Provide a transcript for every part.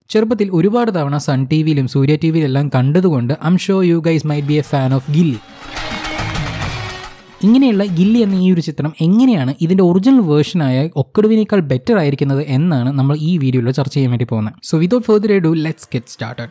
ചെറുപ്പത്തിൽ ഒരുപാട് തവണ സൺ ടി വിയിലും സൂര്യ ടി വിയിലെല്ലാം കണ്ടതുകൊണ്ട് I'm sure you guys might be a fan of Ghilli ഇങ്ങനെയുള്ള ഗില്ലി എന്ന ഈ ഒരു ചിത്രം എങ്ങനെയാണ് ഇതിന്റെ ഒറിജിനൽ വേർഷനായ ഒക്കടുവിനേക്കാൾ ബെറ്റർ ആയിരിക്കുന്നത് എന്നാണ് നമ്മൾ ഈ വീഡിയോയിൽ ചർച്ച ചെയ്യാൻ വേണ്ടി പോകുന്നത് so without further ado let's get started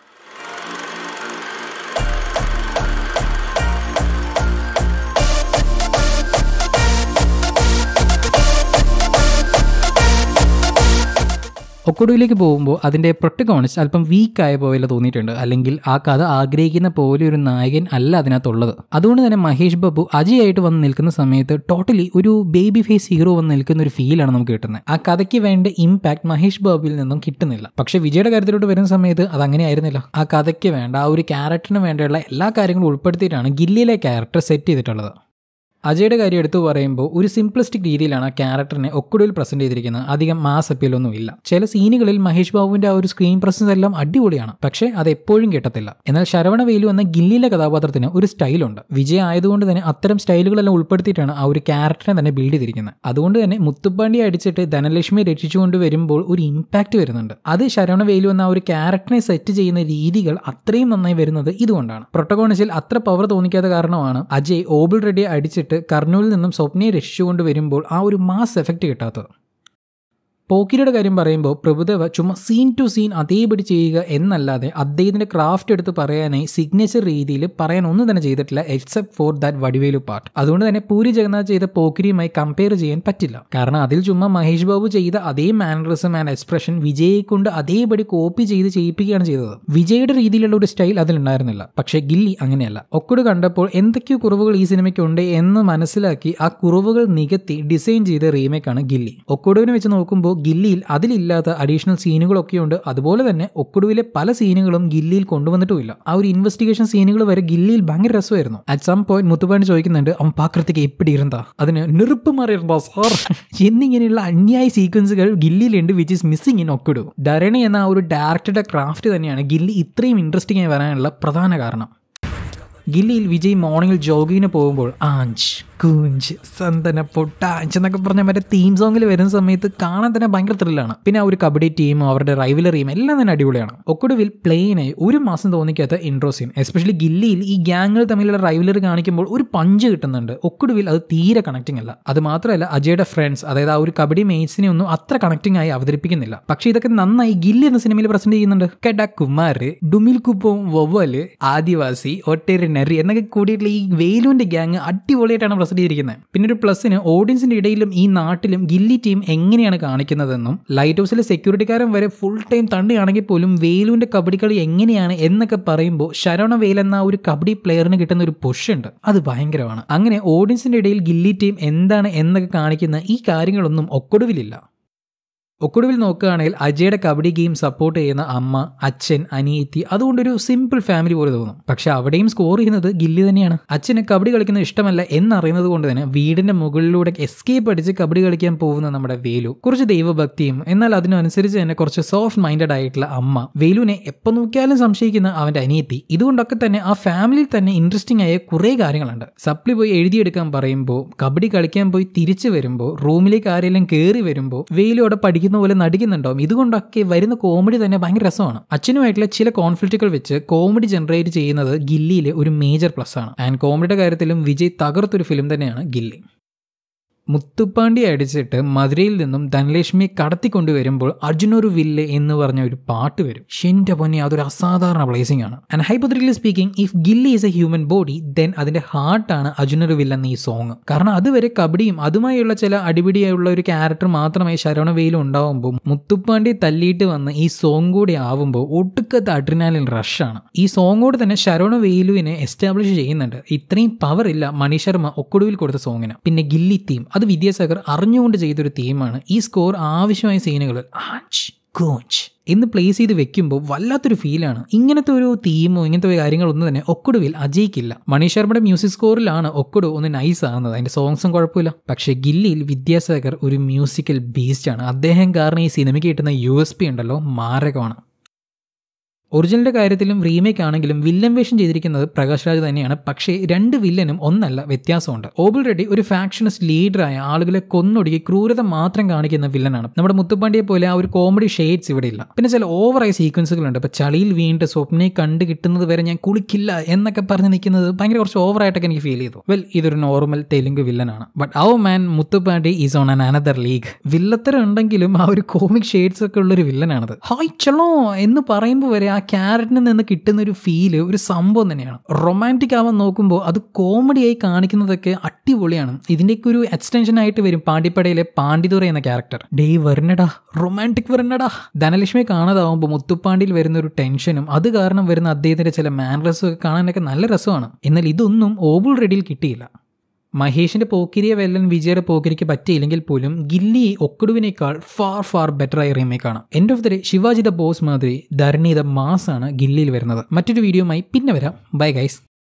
ഒക്കൊടുവിലേക്ക് പോകുമ്പോൾ അതിൻ്റെ പ്രൊട്ടഗോണിസ്റ്റ് അല്പം വീക്കായ പോലെ തോന്നിയിട്ടുണ്ട് അല്ലെങ്കിൽ ആ കഥ ആഗ്രഹിക്കുന്ന പോലെ ഒരു നായകൻ അല്ല അതിനകത്തുള്ളത് അതുകൊണ്ട് തന്നെ മഹേഷ് ബാബു അജയായിട്ട് വന്ന് നിൽക്കുന്ന സമയത്ത് ടോട്ടലി ഒരു ബേബി ഫേസ് ഹീറോ വന്ന് നിൽക്കുന്ന ഒരു ഫീലാണ് നമുക്ക് കിട്ടുന്നത് ആ കഥയ്ക്ക് വേണ്ട ഇമ്പാക്ട് മഹേഷ് ബാബുവിൽ നിന്നും കിട്ടുന്നില്ല പക്ഷേ വിജയുടെ കാര്യത്തിലോട്ട് വരുന്ന സമയത്ത് അത് അങ്ങനെ ആയിരുന്നില്ല ആ കഥയ്ക്ക് വേണ്ട ആ ഒരു ക്യാരക്ടറിന് വേണ്ടിയുള്ള എല്ലാ കാര്യങ്ങളും ഉൾപ്പെടുത്തിയിട്ടാണ് ഗില്ലിയിലെ ക്യാരക്ടർ സെറ്റ് ചെയ്തിട്ടുള്ളത് അജയുടെ കാര്യം എടുത്തു പറയുമ്പോൾ ഒരു സിംപ്ലിസ്റ്റിക് രീതിയിലാണ് ആ ക്യാരക്ടറിനെ ഒക്കുടിൽ പ്രസന്റ് ചെയ്തിരിക്കുന്നത് അധികം മാസ് അപ്പീലൊന്നും ഇല്ല ചില സീനുകളിൽ മഹേഷ് ബാബുവിന്റെ ആ ഒരു സ്ക്രീൻ പ്രസൻസ് എല്ലാം അടിപൊളിയാണ് പക്ഷേ അത് എപ്പോഴും കിട്ടത്തില്ല എന്നാൽ ശരവണ വേലു എന്ന ഗില്ലിയിലെ കഥാപാത്രത്തിന് ഒരു സ്റ്റൈലുണ്ട് വിജയ് ആയതുകൊണ്ട് തന്നെ അത്തരം സ്റ്റൈലുകളെല്ലാം ഉൾപ്പെടുത്തിയിട്ടാണ് ആ ഒരു ക്യാരക്ടറിനെ തന്നെ ബിൽഡ് ചെയ്തിരിക്കുന്നത് അതുകൊണ്ട് തന്നെ മുത്തുപ്പാണ്ടി അടിച്ചിട്ട് ധനലക്ഷ്മി രക്ഷിച്ചുകൊണ്ട് വരുമ്പോൾ ഒരു ഇമ്പാക്ട് വരുന്നുണ്ട് അത് ശരവണ വേലു എന്ന ആ ഒരു ക്യാരക്ടറിനെ സെറ്റ് ചെയ്യുന്ന രീതികൾ അത്രയും നന്നായി വരുന്നത് ഇതുകൊണ്ടാണ് പ്രൊട്ടഗോണിസിൽ അത്ര പവർ തോന്നിക്കാത്ത കാരണമാണ് അജയ് ഓബിൾ റെഡ്ഡിയെ അടിച്ചിട്ട് കർണൂലിൽ നിന്നും സ്വപ്നയെ രക്ഷിച്ചുകൊണ്ട് വരുമ്പോൾ ആ ഒരു മാസ് എഫക്റ്റ് കിട്ടാത്തത് പോക്കിരിയുടെ കാര്യം പറയുമ്പോൾ പ്രഭുദേവ ചുമ്മാ സീൻ ടു സീൻ അതേപടി ചെയ്യുക എന്നല്ലാതെ അദ്ദേഹത്തിന്റെ ക്രാഫ്റ്റ് എടുത്ത് പറയാനായി സിഗ്നേച്ചർ രീതിയിൽ പറയാൻ ഒന്നും തന്നെ ചെയ്തിട്ടില്ല except for that Vadivelu part അതുകൊണ്ട് തന്നെ പൂരി ജഗന്നാഥ് ചെയ്ത പോക്കിരിയുമായി കമ്പയർ ചെയ്യാൻ പറ്റില്ല കാരണം അതിൽ ചുമ്മാ മഹേഷ് ബാബു ചെയ്ത അതേ മാനറിസം ആൻഡ് എക്സ്പ്രഷൻ വിജയെ കൊണ്ട് അതേപടി കോപ്പി ചെയ്ത് ചെയ്യിപ്പിക്കുകയാണ് ചെയ്തത് വിജയുടെ രീതിയിലുള്ള ഒരു സ്റ്റൈൽ അതിലുണ്ടായിരുന്നില്ല പക്ഷേ ഗില്ലി അങ്ങനെയല്ല ഒക്കട് കണ്ടപ്പോൾ എന്തൊക്കെയോ കുറവുകൾ ഈ സിനിമയ്ക്കുണ്ട് എന്ന് മനസ്സിലാക്കി ആ കുറവുകൾ നികത്തി ഡിസൈൻ ചെയ്ത റീമേക്കാണ് ഗില്ലി ഒക്കൊടുവിനെ വെച്ച് നോക്കുമ്പോൾ ഗില്ലിയിൽ അതിലില്ലാത്ത അഡീഷണൽ സീനുകളൊക്കെ ഉണ്ട് അതുപോലെ തന്നെ ഒക്കൊടുവിലെ പല സീനുകളും ഗില്ലിയിൽ കൊണ്ടുവന്നിട്ടുമില്ല ആ ഒരു ഇൻവെസ്റ്റിഗേഷൻ സീനുകൾ വരെ ഗില്ലിയിൽ ഭയങ്കര രസമായിരുന്നു അറ്റ് സം പോയിന്റ് മുത്തുപാണ്ടി ചോദിക്കുന്നുണ്ട് അവൻ പാക്കൃത്തിക്ക് എപ്പിടി ഇരുന്നാ അതിന് നെറുപ്പ് മാറിയിരുന്നോ സാർ എന്നിങ്ങനെയുള്ള അന്യായ സീക്വൻസുകൾ ഗില്ലിയിലുണ്ട് which is missing in Okkadu Dharani എന്ന ആ ഒരു ഡയറക്ടറുടെ ക്രാഫ്റ്റ് തന്നെയാണ് ഗില്ലി ഇത്രയും ഇൻട്രസ്റ്റിംഗ് ആയി വരാനുള്ള പ്രധാന കാരണം ഗില്ലിയിൽ വിജയ് മോർണിംഗിൽ ജോഗിങ്ങിന് പോകുമ്പോൾ ആഞ്ച് കൂഞ്ച് സന്തന പൊട്ടാഞ്ച് എന്നൊക്കെ പറഞ്ഞ മറ്റേ തീം സോങ്ങിൽ വരുന്ന സമയത്ത് കാണാൻ തന്നെ ഭയങ്കര ത്രില്ലാണ് പിന്നെ ആ ഒരു കബഡി ടീമും അവരുടെ റൈവലറിയും എല്ലാം തന്നെ അടിപൊളിയാണ് ഒക്കൊടുവിൽ പ്ലെയിനായി ഒരു മാസം തോന്നിക്കാത്ത ഇൻട്രോ സീൻ എസ്പെഷ്യലി ഗില്ലിയിൽ ഈ ഗ്യാങ്ങുകൾ തമ്മിലുള്ള റൈവലറി കാണിക്കുമ്പോൾ ഒരു പഞ്ച് കിട്ടുന്നുണ്ട് ഒക്കൊടുവിൽ അത് തീരെ കണക്റ്റിംഗ് അല്ല അത് മാത്രമല്ല അജയുടെ ഫ്രണ്ട്സ് അതായത് ആ ഒരു കബഡി മേറ്റ്സിനെ ഒന്നും അത്ര കണക്റ്റിംഗ് ആയി അവതരിപ്പിക്കുന്നില്ല പക്ഷേ ഇതൊക്കെ നന്നായി ഗില്ലി എന്ന സിനിമയിൽ പ്രസന്റ് ചെയ്യുന്നുണ്ട് കെഡ കുമാർ ഡുമിൽ കുപ്പവും വവ്വല് ആദിവാസി ഒട്ടേറെ നരി എന്നൊക്കെ കൂടിയിട്ടുള്ള ഈ വേലുവിന്റെ ഗ്യാങ് അടിപൊളിയായിട്ടാണ് പ്രസന്റ് ചെയ്തിരിക്കുന്നത് പിന്നെ ഒരു പ്ലസിന് ഓഡിയൻസിന്റെ ഇടയിലും ഈ നാട്ടിലും ഗില്ലി ടീം എങ്ങനെയാണ് കാണിക്കുന്നതെന്നും ലൈറ്റ് ഹൗസിലെ സെക്യൂരിറ്റിക്കാരൻ വരെ ഫുൾ ടൈം തണ്ടിയാണെങ്കിൽ പോലും വേലുവിന്റെ കബഡി കളി എങ്ങനെയാണ് എന്നൊക്കെ പറയുമ്പോൾ ശരവണ വേൽ എന്ന ഒരു കബഡി പ്ലെയറിന് കിട്ടുന്ന ഒരു പുഷ് ഉണ്ട് അത് ഭയങ്കരമാണ് അങ്ങനെ ഓഡിയൻസിന്റെ ഇടയിൽ ഗില്ലി ടീം എന്താണ് എന്നൊക്കെ കാണിക്കുന്ന ഈ കാര്യങ്ങളൊന്നും ഒക്കൊടുവിലില്ല ഒക്കൊടുവിൽ നോക്കുകയാണെങ്കിൽ അജയുടെ കബഡി ഗെയിം സപ്പോർട്ട് ചെയ്യുന്ന അമ്മ അച്ഛൻ അനിയത്തി അതുകൊണ്ടൊരു സിമ്പിൾ ഫാമിലി പോലെ തോന്നും പക്ഷെ അവിടെയും സ്കോർ ചെയ്യുന്നത് ഗില്ലി തന്നെയാണ് അച്ഛന് കബഡി കളിക്കുന്നത് ഇഷ്ടമല്ല എന്നറിയുന്നത് കൊണ്ട് തന്നെ വീടിന്റെ മുകളിലൂടെ എസ്കേപ്പ് അടിച്ച് കബഡി കളിക്കാൻ പോകുന്ന നമ്മുടെ വേലു കുറച്ച് ദൈവഭക്തിയും എന്നാൽ അതിനനുസരിച്ച് തന്നെ കുറച്ച് സോഫ്റ്റ് മൈൻഡഡ് ആയിട്ടുള്ള അമ്മ വേലുവിനെ എപ്പോൾ നോക്കിയാലും സംശയിക്കുന്ന അവന്റെ അനിയത്തി ഇതുകൊണ്ടൊക്കെ തന്നെ ആ ഫാമിലിയിൽ തന്നെ ഇൻട്രസ്റ്റിംഗ് ആയ കുറേ കാര്യങ്ങളുണ്ട് സപ്ലി പോയി എഴുതിയെടുക്കാൻ പറയുമ്പോൾ കബഡി കളിക്കാൻ പോയി തിരിച്ചു വരുമ്പോൾ റൂമിലേക്ക് ആരെങ്കിലും കയറി വരുമ്പോൾ വേലു അവിടെ പഠിക്കുന്ന പോലെ നടിക്കുന്നുണ്ടാവും ഇതുകൊണ്ടൊക്കെ വരുന്ന കോമഡി തന്നെ ഭയങ്കര രസമാണ് അച്ഛനുമായിട്ടുള്ള ചില കോൺഫ്ലിക്റ്റുകൾ വെച്ച് കോമഡി ജനറേറ്റ് ചെയ്യുന്നത് ഗില്ലിയിലെ ഒരു മേജർ പ്ലസ് ആണ് ആൻഡ് കോമഡിയുടെ കാര്യത്തിലും വിജയ് തകർത്തൊരു ഫിലിം തന്നെയാണ് ഗില്ലി മുത്തുപ്പാണ്ടി അടിച്ചിട്ട് മധുരയിൽ നിന്നും ധനലക്ഷ്മിയെ കടത്തിക്കൊണ്ടുവരുമ്പോൾ അർജുനൊരു വില്ല് എന്ന് പറഞ്ഞ ഒരു പാട്ട് വരും ഷിന്റെ പൊന്നെ അതൊരു അസാധാരണ പ്ലേസിംഗ് ആണ് and hypothetically speaking if Ghilli is a human body then അതിന്റെ ഹാർട്ടാണ് അർജുനൊരു വില്ല് എന്ന ഈ സോങ് കാരണം അതുവരെ കബഡിയും അതുമായുള്ള ചില അടിപിടിയായുള്ള ഒരു ക്യാരക്ടർ മാത്രമേ ശരവണവയിലും ഉണ്ടാവുമ്പോൾ മുത്തുപ്പാണ്ടി തല്ലിയിട്ട് വന്ന് ഈ സോങ് കൂടി ആവുമ്പോൾ ഒടുക്കത്തെ അഡ്രിനാലിൻ റഷാണ് ഈ സോങ്ങോട് തന്നെ ശരവണ വേലുവിനെ എസ്റ്റാബ്ലിഷ് ചെയ്യുന്നുണ്ട് ഇത്രയും പവർ ഇല്ല മണി ശർമ്മ ഒക്കൊടുവിൽ കൊടുത്ത സോങ്ങിന് പിന്നെ ഗില്ലി തീം അത് വിദ്യാസാഗർ അറിഞ്ഞുകൊണ്ട് ചെയ്തൊരു തീമാണ് ഈ സ്കോർ ആവശ്യമായ സീനുകളിൽ ആഞ്ച് കോഞ്ച് എന്ന് പ്ലേസ് ചെയ്ത് വെക്കുമ്പോൾ വല്ലാത്തൊരു ഫീലാണ് ഇങ്ങനത്തെ ഒരു തീമോ ഇങ്ങനത്തെ ഒരു കാര്യങ്ങളൊന്നും തന്നെ ഒക്കൊടുവിൽ അജയിക്കില്ല മണി ശർമ്മയുടെ മ്യൂസിക് സ്കോറിലാണ് ഒക്കൊടു ഒന്ന് നൈസ് ആകുന്നത് അതിന്റെ സോങ്സും കുഴപ്പമില്ല പക്ഷേ ഗില്ലിയിൽ വിദ്യാസാഗർ ഒരു മ്യൂസിക്കൽ ബീസ്റ്റ് ആണ് അദ്ദേഹം കാരണം ഈ സിനിമയ്ക്ക് കിട്ടുന്ന യു എസ് പി ഉണ്ടല്ലോ മാരകമാണ് ഒറിജിനലിന്റെ കാര്യത്തിലും റീമേക്ക് ആണെങ്കിലും വില്ലൻ വേഷം ചെയ്തിരിക്കുന്നത് പ്രകാശ് രാജ് തന്നെയാണ് പക്ഷേ രണ്ട് വില്ലനും ഒന്നല്ല വ്യത്യാസമുണ്ട് ഓബിൾ റെഡ്ഡി ഒരു ഫാക്ഷനിസ്റ്റ് ലീഡറായ ആളുകളെ കൊന്നൊടുക്കി ക്രൂരത മാത്രം കാണിക്കുന്ന വില്ലനാണ് നമ്മുടെ മുത്തുപ്പാണ്ടിയെ പോലെ ആ ഒരു കോമഡി ഷെയ്ഡ്സ് ഇവിടെ ഇല്ല പിന്നെ ചില ഓവറായ സീക്വൻസുകളുണ്ട് ഇപ്പൊ ചളിയിൽ വീണ്ട് സ്വപ്നയെ കണ്ടു കിട്ടുന്നത് വരെ ഞാൻ കുളിക്കില്ല എന്നൊക്കെ പറഞ്ഞ് നിൽക്കുന്നത് ഭയങ്കര കുറച്ച് ഓവറായിട്ടൊക്കെ എനിക്ക് ഫീൽ ചെയ്തു വെൽ ഇതൊരു നോർമൽ തെലുങ്ക് വില്ലനാണ് but oh man Muthupandi is on an another league വില്ലത്തരം ഉണ്ടെങ്കിലും ആ ഒരു കോമിക് ഷെയ്ഡ്സ് ഒക്കെ ഉള്ള ഒരു വില്ലനാണത് ഹായ് ചളോ എന്ന് പറയുമ്പോൾ വരെ ആ ക്യാരറ്റിൽ നിന്ന് കിട്ടുന്ന ഒരു ഫീല് ഒരു സംഭവം തന്നെയാണ് റൊമാൻറ്റിക് ആവാൻ നോക്കുമ്പോൾ അത് കോമഡിയായി കാണിക്കുന്നതൊക്കെ അടിപൊളിയാണ് ഇതിൻ്റെയൊക്കെ ഒരു എക്സ്റ്റൻഷൻ ആയിട്ട് വരും പാണ്ടിപ്പടയിലെ പാണ്ഡിതുറ എന്ന ക്യാരക്ടർ ഡേ വരണടാ റൊമാൻറ്റിക് വരണടാ ധനലക്ഷ്മിയെ കാണാതാവുമ്പോൾ മുത്തുപ്പാണ്ടിയിൽ വരുന്ന ഒരു ടെൻഷനും അത് കാരണം വരുന്ന അദ്ദേഹത്തിന്റെ ചില മാനറസും ഒക്കെ കാണാനൊക്കെ നല്ല രസമാണ് എന്നാൽ ഇതൊന്നും ഓബിൾ റെഡിയിൽ കിട്ടിയില്ല മഹേഷിന്റെ പോക്കിരിയ വെല്ലൻ വിജയുടെ പോക്കിരിക്ക് പറ്റിയില്ലെങ്കിൽ പോലും ഗില്ലി ഒക്കടുവിനേക്കാൾ ഫാർ ഫാർ ബെറ്റർ ആയ റീമേക്കാണ് end of the day Shivaji the boss മാതിരി ധരണി ദ മാസ് ആണ് ഗില്ലിയിൽ വരുന്നത് മറ്റൊരു വീഡിയോയുമായി പിന്നെ വരാം ബൈ ഗൈസ്